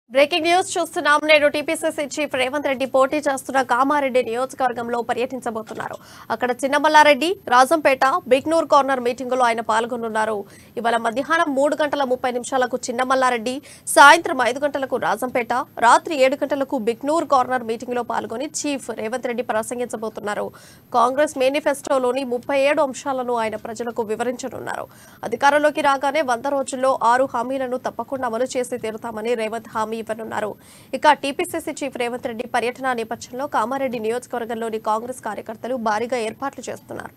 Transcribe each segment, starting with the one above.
Breaking news చూస్తున్నాం నేడు TPCC chief Revanth Reddy పోటీ చేస్తున్న కామారెడ్డి నియోజకవర్గంలో పర్యటించబోతున్నారు అక్కడ చిన్నమల్లారెడ్డి రాజంపేట బిగ్నూర్ కార్నర్ మీటింగులో ఆయన పాల్గొనున్నారు ఇవాళ మధ్యాహ్నం మూడు గంటల ముప్పై నిమిషాలకు చిన్నమల్లారెడ్డి సాయంత్రం ఐదు గంటలకు రాజంపేట రాత్రి ఏడు గంటలకు బిగ్నూర్ కార్నర్ మీటింగులో పాల్గొని చీఫ్ రేవంత్ రెడ్డి ప్రసంగించబోతున్నారు కాంగ్రెస్ మేనిఫెస్టోలోని ముప్పై ఏడు అంశాలను ఆయన ప్రజలకు వివరించనున్నారు అధికారంలోకి రాగానే వంద రోజుల్లో ఆరు హామీలను తప్పకుండా అమలు చేసి తీరుతామని రేవంత్ హామీ ఇవ్వనున్నారు ఇక టీపీసీసీ చీఫ్ రేవంత్ రెడ్డి పర్యటన నేపథ్యంలో కామారెడ్డి నియోజకవర్గంలోని కాంగ్రెస్ కార్యకర్తలు భారీగా ఏర్పాట్లు చేస్తున్నారు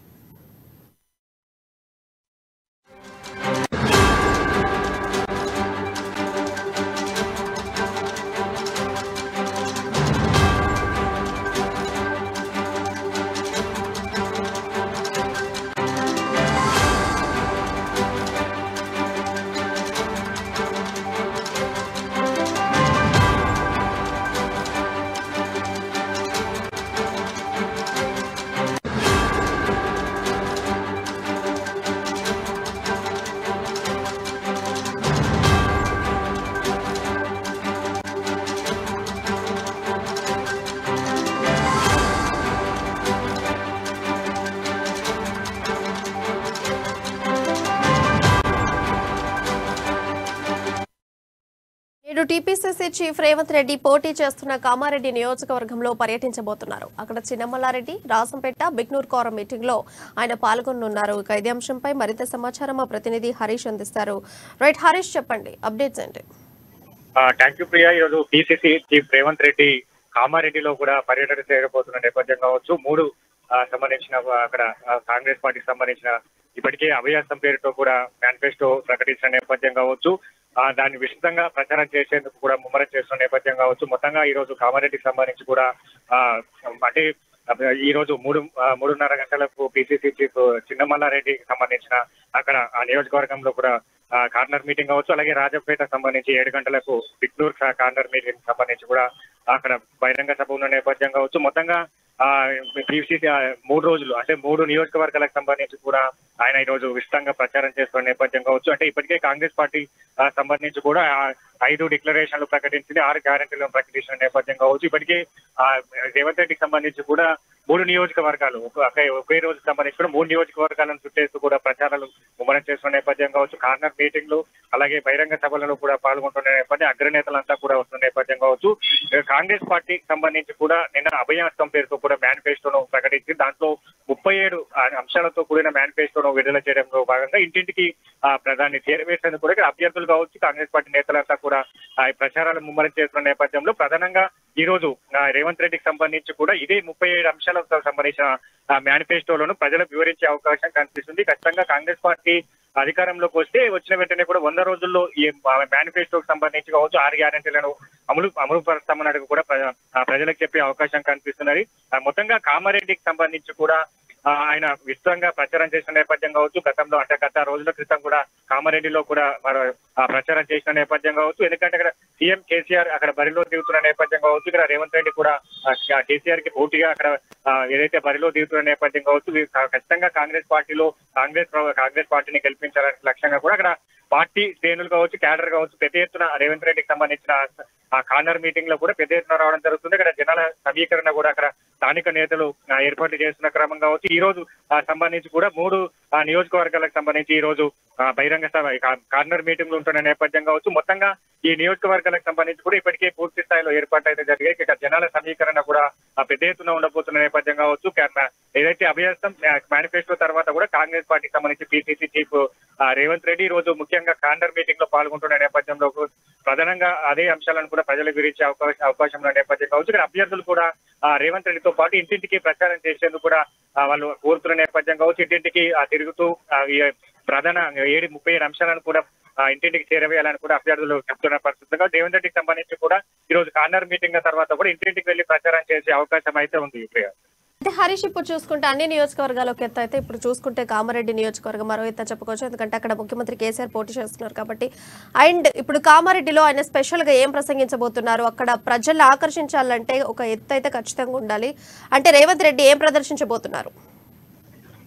నేడు టీపీసీసీ చీఫ్ రేవంత్ రెడ్డి పోటీ చేస్తున్న కామారెడ్డి నియోజకవర్గంలో పర్యటించబోతున్నారు అక్కడ చిన్నమల్లారెడ్డి రాజంపేట బిగ్నూర్ కోరం మీటింగ్ లో ఆయన పాల్గొనున్నారు ఇక ఇదే అంశంపై మరింత సమాచారం మా ప్రతినిధి హరీష్ అందిస్తారు రైట్ హరీష్ చెప్పండి అప్డేట్స్ ఏంటి థ్యాంక్ యూ ప్రియా ఈరోజు పిసిసి చీఫ్ రేవంత్ రెడ్డి కామారెడ్డిలో కూడా పర్యటన చేయబోతున్న నేపథ్యం కావచ్చు మూడు ఆ, సంబంధించిన ఆ, అక్కడ ఆ, కాంగ్రెస్ పార్టీకి సంబంధించిన ఇప్పటికే అభయాస్తం పేరుతో కూడా మేనిఫెస్టో ప్రకటించిన నేపథ్యం కావచ్చు ఆ, దాన్ని విస్తృతంగా ప్రచారం చేసేందుకు కూడా ముమ్మరం చేస్తున్న నేపథ్యం కావచ్చు మొత్తంగా ఈ రోజు కామారెడ్డికి సంబంధించి కూడా ఆ, అంటే ఈ రోజు మూడు ఆ, మూడున్నర గంటలకు పిసిసి చీఫ్ చిన్నమల్లారెడ్డికి సంబంధించిన అక్కడ ఆ నియోజకవర్గంలో కూడా ఆ, కార్నర్ మీటింగ్ కావచ్చు అలాగే రాజపేట సంబంధించి ఏడు గంటలకు బిట్నూర్ కా- కార్నర్ మీటింగ్ సంబంధించి కూడా అక్కడ బహిరంగ సభ ఉన్న నేపథ్యం కావచ్చు మొత్తంగా ఆ పిసిసి మూడు రోజులు అంటే మూడు నియోజకవర్గాలకు సంబంధించి కూడా ఆయన ఈ రోజు విస్తృతంగా ప్రచారం చేస్తున్న నేపథ్యం కావచ్చు అంటే ఇప్పటికే కాంగ్రెస్ పార్టీ ఆ, సంబంధించి కూడా ఆ, ఐదు డిక్లరేషన్లు ప్రకటించింది ఆరు గ్యారెంటీలను ప్రకటించిన నేపథ్యం కావచ్చు ఇప్పటికే ఆ, రేవంత్ రెడ్డికి సంబంధించి కూడా మూడు నియోజకవర్గాలు ఒక- ఒకే ఒకే రోజు సంబంధించి కూడా మూడు నియోజకవర్గాలను చుట్టేస్తూ కూడా ప్రచారాలు ముమ్మరం చేస్తున్న నేపథ్యం కావచ్చు కార్నర్ మీటింగ్లు అలాగే బహిరంగ సభలలో కూడా పాల్గొంటున్న నేపథ్యం అగ్రనేతలంతా కూడా వస్తున్న నేపథ్యం కావచ్చు ఇక కాంగ్రెస్ పార్టీకి సంబంధించి కూడా నిన్న అభయాస్తం పేరుతో కూడా మేనిఫెస్టోను ప్రకటించి దాంట్లో ముప్పై ఏడు అంశాలతో కూడిన మేనిఫెస్టోను విడుదల చేయడంలో భాగంగా ఇంటింటికి ఆ, ప్రధాని చేరవేసేందుకు కూడా ఇక్కడ అభ్యర్థులు కావచ్చు కాంగ్రెస్ పార్టీ నేతలంతా కూడా ఆ, ఈ ప్రచారాలు ముమ్మరం చేస్తున్న నేపథ్యంలో ప్రధానంగా ఈ రోజు ఆ, రేవంత్ రెడ్డికి సంబంధించి కూడా ఇదే ముప్పై ఏడు అంశాలకు సంబంధించిన ఆ, మేనిఫెస్టోలను ప్రజలకు వివరించే అవకాశం కనిపిస్తుంది ఖచ్చితంగా కాంగ్రెస్ పార్టీ అధికారంలోకి వస్తే వచ్చిన వెంటనే కూడా వంద రోజుల్లో ఈ మేనిఫెస్టోకి సంబంధించి కావచ్చు ఆరు గ్యారెంటీలను అమలు అమలు పరుస్తామన్నట్టు కూడా ప్ర- ఆ, ప్రజలకు చెప్పే అవకాశం కనిపిస్తున్నది ఆ, మొత్తంగా కామారెడ్డికి సంబంధించి కూడా ఆ, ఆయన విస్తృతంగా ప్రచారం చేసిన నేపథ్యం కావచ్చు గతంలో అంటే గత రోజుల క్రితం కూడా కామారెడ్డిలో కూడా మరో ఆ, ప్రచారం చేసిన నేపథ్యం కావచ్చు ఎందుకంటే అక్కడ సీఎం కేసీఆర్ అక్కడ బరిలో దిగుతున్న నేపథ్యం కావచ్చు ఇక్కడ రేవంత్ రెడ్డి కూడా ఆ, కేసీఆర్ కి పోటీగా అక్కడ ఆ, ఏదైతే బరిలో దిగుతున్న నేపథ్యం కావచ్చు వీ- కా- ఖచ్చితంగా కాంగ్రెస్ పార్టీలో కాంగ్రెస్ ప్ర- కాంగ్రెస్ పార్టీని గెలిపించాలనే లక్ష్యంగా కూడా అక్కడ పార్టీ శ్రేణులు కావచ్చు క్యాడర్ కావచ్చు పెద్ద ఎత్తున రేవంత్ రెడ్డికి సంబంధించిన ఆ కార్నర్ మీటింగ్ లో కూడా పెద్ద ఎత్తున రావడం జరుగుతుంది ఇక్కడ జనాల సమీకరణ కూడా అక్కడ స్థానిక నేతలు ఆ, ఏర్పాట్లు చేస్తున్న క్రమం కావచ్చు ఈ రోజు ఆ, సంబంధించి కూడా మూడు ఆ, నియోజకవర్గాలకు సంబంధించి ఈ రోజు ఆ, బహిరంగ సభ కా- కార్నర్ మీటింగ్లు ఉంటున్న నేపథ్యం కావచ్చు మొత్తంగా ఈ నియోజకవర్గాలకు సంబంధించి కూడా ఇప్పటికే పూర్తి స్థాయిలో ఏర్పాట్లు అయితే జరిగాయి ఇక జనాల సమీకరణ కూడా ఆ, పెద్ద ఎత్తున ఉండబోతున్న నేపథ్యం కావచ్చు కా- ఏదైతే అభ్యర్థం మేనిఫెస్టో తర్వాత కూడా కాంగ్రెస్ పార్టీకి సంబంధించి పిసిసి చీఫ్ ఆ, రేవంత్ రెడ్డి ఈ రోజు ముఖ్యంగా కార్నర్ మీటింగ్ లో పాల్గొంటున్న నేపథ్యంలో ప్రధానంగా అదే అంశాలను కూడా ప్రజలకు వివరించే అవకాశం అవకాశం ఉన్న నేపథ్యం కావచ్చు ఇక్కడ అభ్యర్థులు కూడా ఆ, రేవంత్ రెడ్డితో పాటు ఇంటింటికి ప్రచారం చేసేందుకు కూడా ఆ, వాళ్ళు కోరుతున్న నేపథ్యం కావచ్చు ఇంటింటికి ఆ, తిరుగుతూ ఆ, ఈ ప్రధాన ఏడు ముప్పై ఏడు అంశాలను కూడా ఆ, ఇంటింటికి చేరవేయాలని కూడా అభ్యర్థులు చెప్తున్న పరిస్థితిగా రేవంత్ రెడ్డికి సంబంధించి కూడా ఈ రోజు కార్నర్ మీటింగ్ తర్వాత కూడా ఇంటింటికి వెళ్లి ప్రచారం చేసే అవకాశం అయితే ఉంది ప్రియ అంటే హరీష్ ఇప్పుడు చూసుకుంటే అన్ని నియోజకవర్గాలకు ఎత్తు అయితే ఇప్పుడు చూసుకుంటే కామారెడ్డి నియోజకవర్గం మరో ఎత్త చెప్పుకోవచ్చు ఎందుకంటే అక్కడ ముఖ్యమంత్రి కేసీఆర్ పోటీ చేస్తున్నారు కాబట్టి అండ్ ఇప్పుడు కామారెడ్డిలో ఆయన స్పెషల్ గా ఏం ప్రసంగించబోతున్నారు అక్కడ ప్రజల్ని ఆకర్షించాలంటే ఒక ఎత్తు అయితే ఖచ్చితంగా ఉండాలి అంటే రేవంత్ రెడ్డి ఏం ప్రదర్శించబోతున్నారు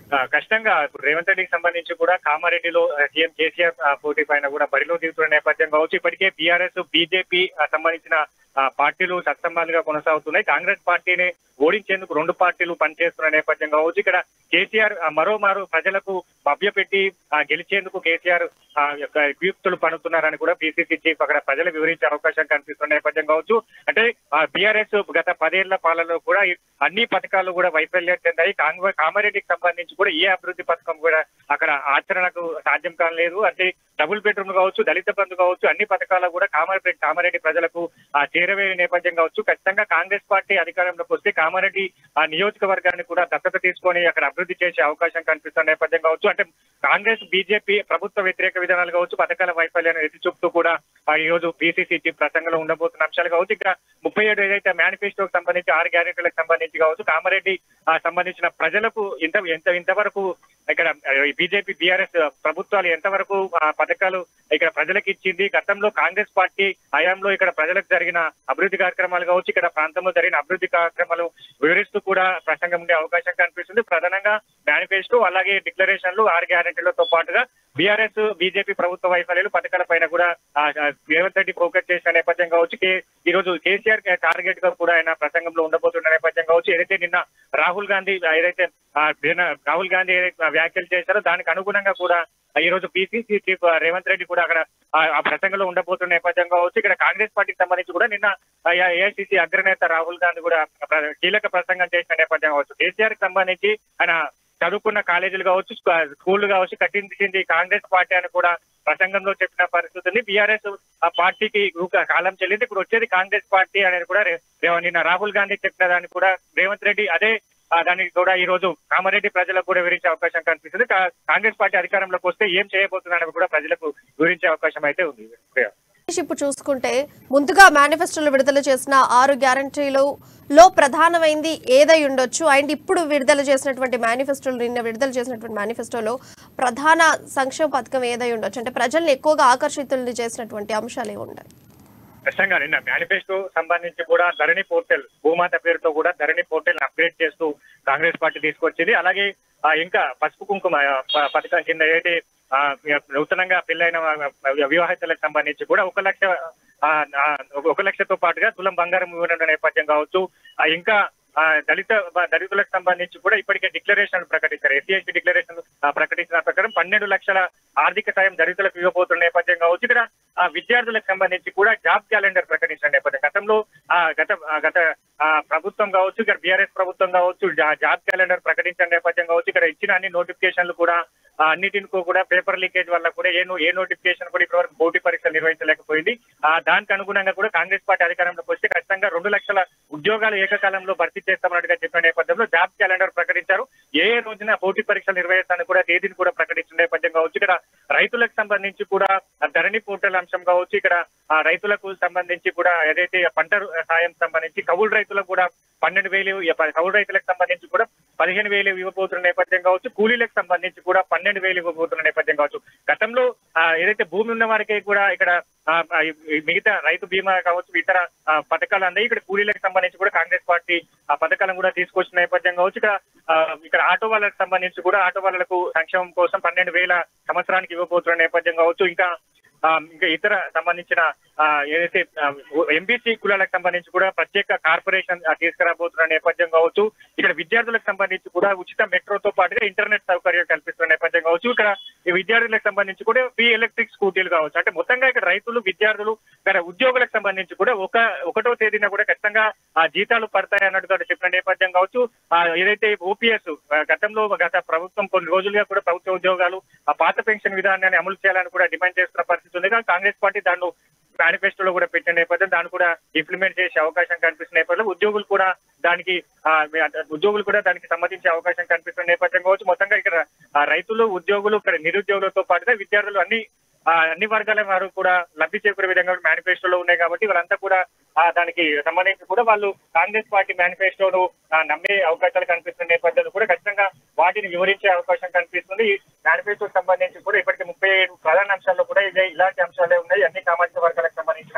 ఆ, ఖచ్చితంగా ఇప్పుడు రేవంత్ రెడ్డికి సంబంధించి కూడా కామారెడ్డిలో ఆ, సీఎం కేసీఆర్ ఆ, పోటీ పైన కూడా బరిలో దిగుతున్న నేపథ్యం కావచ్చు ఇప్పటికే బీఆర్ఎస్ బీజేపీ సంబంధించిన ఆ, పార్టీలు సత్సంబాలుగా కొనసాగుతున్నాయి కాంగ్రెస్ పార్టీని ఓడించేందుకు రెండు పార్టీలు పనిచేస్తున్న నేపథ్యం కావచ్చు ఇక్కడ కేసీఆర్ ఆ, మరోమారు ప్రజలకు మభ్యపెట్టి ఆ, గెలిచేందుకు కేసీఆర్ ఆ, యొక్క వియుక్తులు పనుతున్నారని కూడా పిసిసి చీఫ్ అక్కడ ప్రజలు వివరించే అవకాశం కనిపిస్తున్న నేపథ్యం కావచ్చు అంటే బీఆర్ఎస్ గత పదేళ్ల పాలనలో కూడా ఈ అన్ని పథకాలు కూడా వైఫల్యం చెందాయి కాంగ్రెస్ కామారెడ్డికి సంబంధించి కూడా ఏ అభివృద్ధి పథకం కూడా అక్కడ ఆచరణకు సాధ్యం కాలేదు అంటే డబుల్ బెడ్రూమ్ కావచ్చు దళిత బంధు కావచ్చు అన్ని పథకాలు కూడా కామారెడ్డి కామారెడ్డి ప్రజలకు ఆ చేరవేరే నేపథ్యం కావచ్చు ఖచ్చితంగా కాంగ్రెస్ పార్టీ అధికారంలోకి వస్తే కామారెడ్డి ఆ నియోజకవర్గాన్ని కూడా దత్తత తీసుకొని అక్కడ అభివృద్ధి చేసే అవకాశం కనిపిస్తున్న నేపథ్యం కావచ్చు అంటే కాంగ్రెస్ బీజేపీ ప్రభుత్వ వ్యతిరేక విధానాలు కావచ్చు పథకాల వైఫల్యాన్ని ఎత్తి చూపుతూ కూడా ఆ ఈ రోజు బీసీసీ చీఫ్ ప్రసంగంలో ఉండబోతున్న అంశాలు కావచ్చు ఇక్కడ ముప్పై ఏడు ఏదైతే మేనిఫెస్టోకి సంబంధించి ఆరు గ్యారెంటీలకు సంబంధించి కావచ్చు కామారెడ్డి ఆ సంబంధించిన ప్రజలకు ఇంత ఎంత ఇంతవరకు ఇక్కడ బీజేపీ బీఆర్ఎస్ ప్రభుత్వాలు ఎంతవరకు ఆ పథకాలు ఇక్కడ ప్రజలకు ఇచ్చింది గతంలో కాంగ్రెస్ పార్టీ హయాంలో ఇక్కడ ప్రజలకు జరిగిన అభివృద్ధి కార్యక్రమాలు కావచ్చు ఇక్కడ ప్రాంతంలో జరిగిన అభివృద్ధి కార్యక్రమాలు వివరిస్తూ కూడా ప్రసంగం ఉండే అవకాశం కనిపిస్తుంది ప్రధానంగా మేనిఫెస్టో అలాగే డిక్లరేషన్లు ఆరు గ్యారెంటీలతో పాటుగా బీఆర్ఎస్ బీజేపీ ప్రభుత్వ వైఫల్యాలు పథకాల పైన కూడా ఆ, ఆ, రేవంత్ రెడ్డి ఫోకస్ చేసిన నేపథ్యం కావచ్చు కే- ఈ రోజు కేసీఆర్ టార్గెట్ గా కూడా ఆయన ప్రసంగంలో ఉండబోతున్న నేపథ్యం కావచ్చు ఏదైతే నిన్న రాహుల్ గాంధీ ఏదైతే ఆ, నిన్న రాహుల్ గాంధీ ఏదైతే వ్యాఖ్యలు చేశారో దానికి అనుగుణంగా కూడా ఈ రోజు పిసిసి చీఫ్ రేవంత్ రెడ్డి కూడా అక్కడ ఆ ఆ ప్రసంగంలో ఉండబోతున్న నేపథ్యం కావచ్చు ఇక్కడ కాంగ్రెస్ పార్టీకి సంబంధించి కూడా నిన్న ఏఐసిసి అగ్రనేత రాహుల్ గాంధీ కూడా ప్ర- కీలక ప్రసంగం చేసిన నేపథ్యం కావచ్చు కేసీఆర్ కి సంబంధించి ఆయన చదువుకున్న కాలేజీలు కావచ్చు స్కూ- స్కూళ్లు కావచ్చు కట్టించింది కాంగ్రెస్ పార్టీ అని కూడా ప్రసంగంలో చెప్పిన పరిస్థితి ఉంది బీఆర్ఎస్ ఆ పార్టీకి ఊక కాలం చెల్లింది ఇప్పుడు వచ్చేది కాంగ్రెస్ పార్టీ అనేది కూడా రే- రే- నిన్న రాహుల్ గాంధీ చెప్పిన దాన్ని కూడా రేవంత్ రెడ్డి అదే ఆ, దానికి కూడా ఈ రోజు కామారెడ్డి ప్రజలకు కూడా వివరించే అవకాశం కనిపిస్తుంది కా- కాంగ్రెస్ పార్టీ అధికారంలోకి వస్తే ఏం చేయబోతుందని కూడా ప్రజలకు వివరించే అవకాశం అయితే ఉంది ప్రియా. ఇప్పుడు చూసుకుంటే ముందుగా మేనిఫెస్టోలో విడుదల చేసిన ఆరు గ్యారంటీలు లో ప్రధానమైంది ఏదై ఉండొచ్చు అండ్ ఇప్పుడు విడుదల చేసినటువంటి మేనిఫెస్టోలో నిన్న విడుదల చేసినటువంటి మేనిఫెస్టోలో ప్రధాన సంక్షేమ పథకం ఏదై ఉండొచ్చు అంటే ప్రజల్ని ఎక్కువగా ఆకర్షితుల్ని చేసినటువంటి అంశాలు ఏమి ఉన్నాయి ఖచ్చితంగా నిన్న మేనిఫెస్టో సంబంధించి కూడా ధరణి పోర్టల్ భూమాత పేరుతో కూడా ధరణి పోర్టల్ అప్గ్రేడ్ చేస్తూ కాంగ్రెస్ పార్టీ తీసుకొచ్చింది అలాగే ఆ, ఇంకా పసుపు కుంకుమ ఆ, ప- పథకం కింద ఏదైతే ఆ, నూతనంగా పెళ్ళైన ఆ, వివాహితులకు సంబంధించి కూడా ఒక లక్ష ఆ, ఆ, ఒక లక్షతో పాటుగా తులం బంగారం ఇవ్వడం నేపథ్యం కావచ్చు ఆ, ఇంకా ఆ, దళిత దళితులకు సంబంధించి కూడా ఇప్పటికే డిక్లరేషన్ ప్రకటించారు ఎస్సీ ఎస్టీ డిక్లరేషన్ ప్రకటించిన ప్రకారం పన్నెండు లక్షల ఆర్థిక సాయం దళితులకు ఇవ్వబోతున్న నేపథ్యం కావచ్చు ఇక్కడ ఆ, విద్యార్థులకు సంబంధించి కూడా జాబ్ క్యాలెండర్ ప్రకటించిన నేపథ్యం గతంలో ఆ, గత ఆ, గత ఆ, ప్రభుత్వం కావచ్చు ఇక్కడ బీఆర్ఎస్ ప్రభుత్వం కావచ్చు జా- జాబ్ క్యాలెండర్ ప్రకటించిన నేపథ్యం కావచ్చు ఇక్కడ ఇచ్చిన అన్ని నోటిఫికేషన్లు కూడా ఆ, అన్నిటిని కూడా పేపర్ లీకేజ్ వల్ల కూడా ఏ నో- ఏ నోటిఫికేషన్ కూడా ఇప్పటివరకు పోటీ పరీక్షలు నిర్వహించలేకపోయింది ఆ, దానికి అనుగుణంగా కూడా కాంగ్రెస్ పార్టీ అధికారంలోకి వస్తే ఖచ్చితంగా రెండు లక్షల ఉద్యోగాలు ఏకకాలంలో భర్తీ చేస్తామన్నట్టుగా చెప్పిన నేపథ్యంలో జాబ్ క్యాలెండర్ ప్రకటించారు ఏ ఏ రోజున పోటీ పరీక్షలు నిర్వహిస్తానికి కూడా తేదీని కూడా ప్రకటించిన నేపథ్యం కావచ్చు ఇక్కడ రైతులకు సంబంధించి కూడా ఆ ధరణి పోర్టల్ అంశం కావచ్చు ఇక్కడ ఆ రైతులకు సంబంధించి కూడా ఏదైతే పంట సాయం సంబంధించి కౌలు రైతులకు కూడా పన్నెండు వేలు కౌలు రైతులకు సంబంధించి కూడా పదిహేను వేలు ఇవ్వబోతున్న నేపథ్యం కావచ్చు కూలీలకు సంబంధించి కూడా పన్నెండు వేలు ఇవ్వబోతున్న నేపథ్యం కావచ్చు గతంలో ఆ, ఏదైతే భూమి ఉన్న వారికి కూడా ఇక్కడ ఆ, ఆ, ఈ మిగతా రైతు బీమా కావచ్చు ఇతర ఆ, పథకాలు అందాయి ఇక్కడ కూలీలకు సంబంధించి కూడా కాంగ్రెస్ పార్టీ ఆ పథకాలను కూడా తీసుకొచ్చిన నేపథ్యం కావచ్చు ఇక్కడ ఆ, ఇక్కడ ఆటో వాళ్ళకి సంబంధించి కూడా ఆటో వాళ్ళకు సంక్షేమం కోసం పన్నెండు వేల సంవత్సరానికి ఇవ్వబోతున్న నేపథ్యం కావచ్చు ఇంకా ఆ, ఇంకా ఇతర సంబంధించిన ఆ, ఏదైతే ఎంబీసీ కులాలకు సంబంధించి కూడా ప్రత్యేక కార్పొరేషన్ ఆ, తీసుకురాబోతున్న నేపథ్యం కావచ్చు ఇక్కడ విద్యార్థులకు సంబంధించి కూడా ఉచిత మెట్రోతో పాటుగా ఇంటర్నెట్ సౌకర్యం కల్పిస్తున్న నేపథ్యం కావచ్చు ఇక్కడ ఈ విద్యార్థులకు సంబంధించి కూడా ఫ్రీ ఎలక్ట్రిక్ స్కూటీలు కావచ్చు అంటే మొత్తంగా ఇక్కడ రైతులు విద్యార్థులు ఇక్కడ ఉద్యోగులకు సంబంధించి కూడా ఒక ఒకటో తేదీన కూడా ఖచ్చితంగా ఆ జీతాలు పడతాయి అన్నట్టుగా చెప్పిన నేపథ్యం కావచ్చు ఆ, ఏదైతే ఓపీఎస్ గతంలో గత ప్రభుత్వం కొన్ని రోజులుగా కూడా ప్రభుత్వ ఉద్యోగాలు ఆ పాత పెన్షన్ విధానాన్ని అమలు చేయాలని కూడా డిమాండ్ చేస్తున్న పరిస్థితి ఉంది కానీ కాంగ్రెస్ పార్టీ దాన్ని మేనిఫెస్టోలో కూడా పెట్టిన నేపథ్యం దాన్ని కూడా ఇంప్లిమెంట్ చేసే అవకాశం కనిపిస్తున్న నేపథ్యంలో ఉద్యోగులు కూడా దానికి ఆ, ఉద్యోగులు కూడా దానికి సంబంధించే అవకాశం కనిపిస్తున్న నేపథ్యం కావచ్చు మొత్తంగా ఇక్కడ ఆ, రైతులు ఉద్యోగులు ఇక్కడ నిరుద్యోగులతో పాటుగా విద్యార్థులు అన్ని ఆ, అన్ని వర్గాల వారు కూడా లబ్ధి చేకూరే విధంగా మేనిఫెస్టోలో ఉన్నాయి కాబట్టి వాళ్ళంతా కూడా ఆ, దానికి సంబంధించి కూడా వాళ్ళు కాంగ్రెస్ పార్టీ మేనిఫెస్టోను ఆ, నమ్మే అవకాశాలు కనిపిస్తున్న నేపథ్యంలో కూడా ఖచ్చితంగా వాటిని వివరించే అవకాశం కనిపిస్తుంది మేనిఫెస్టోకి సంబంధించి కూడా ఇప్పటికే ముప్పై ఏడు ప్రధాన అంశాల్లో కూడా ఇదే ఇలాంటి అంశాలే ఉన్నాయి అన్ని సామాజిక వర్గాలకు సంబంధించిన ఆ,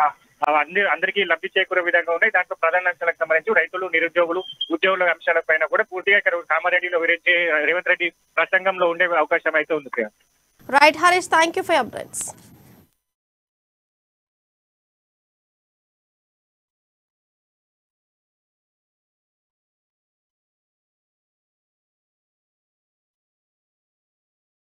అందరి అందరికీ లబ్ధి చేకూరే విధంగా ఉన్నాయి దాంట్లో ప్రధాన అంశాలకు సంబంధించి రైతులు నిరుద్యోగులు ఉద్యోగుల అంశాలపైన కూడా పూర్తిగా ఇక్కడ కామారెడ్డిలో వివరించి రేవంత్ రెడ్డి ప్రసంగంలో ఉండే అవకాశం అయితే ఉంది Priya right Harish thank you for updates